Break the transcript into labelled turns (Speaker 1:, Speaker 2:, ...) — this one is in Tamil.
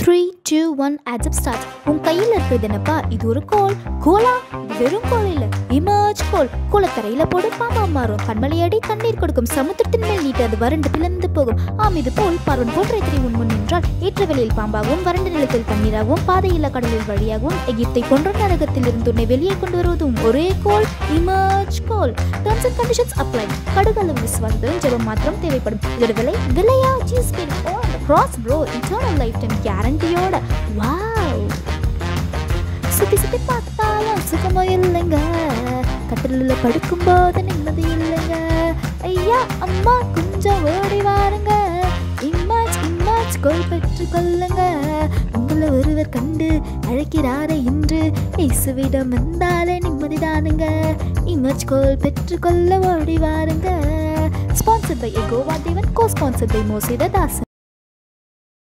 Speaker 1: த்ரீ டூ ஒன் ஆட்ஸ்அப் ஸ்டார்ட் உன் கையில் இருக்கிறது என்னப்பா இது ஒரு கோல் கோலா இது வெறும் கோல் இல்லை இமர்ஜ் கோல் குளக்கரையில் போடு பாம்பா மாறும் கண்மலையடி கண்ணீர் கொடுக்கும் சமுத்திரத்தின் மேல் நீட்டு அது வறண்டு பிளந்து போகும் ஆம் இது போல் பார்வன் போன்ற எத்திரி உன் முன் நின்றால் ஏற்ற வெளியில் பாம்பாகவும் வறண்ட நிலத்தில் தண்ணீராகவும் பாதையில்லா கடலில் வழியாகவும் எகிப்தை கொன்ற நரகத்தில் இருந்து உன்னை வெளியே கொண்டு வருவதும் ஒரே goal emerge goal terms and conditions apply கடுகளவு விசுவாசத்துடன் ஜெபம் மாத்திரம் தேவைப்படும் இதோட விலை விலையா ஜீஸ் பெயின் ஓ கிராஸ் ப்ரோ இட்டர்னல் லைஃப் டைம் கேரண்டியோட வாவ் சுத்தி சுத்தி பார்த்தாலும் சுகமோ இல்லைங்க கட்டிலில் படுக்கும்போது நிம்மதி இல்லைங்க ஐயா அம்மா கொஞ்சம் ஓடி வாருங்க இம்மாச் இம்மாச் கோல் பெற்று கொள்ளுங்க உங்களை ஒருவர் கண்டு அழைக்கிறாரே இன்று இயேசுவிடம் வந்தாலே நிம்மதிதானுங்க இமேஜ் கோல் பெற்றுக்கொள்ள ஓடி வாருங்க ஸ்பான்சர்ட் பை எகோவா தேவன் கோ ஸ்பான்சர்ட் பை மோசித தாசன்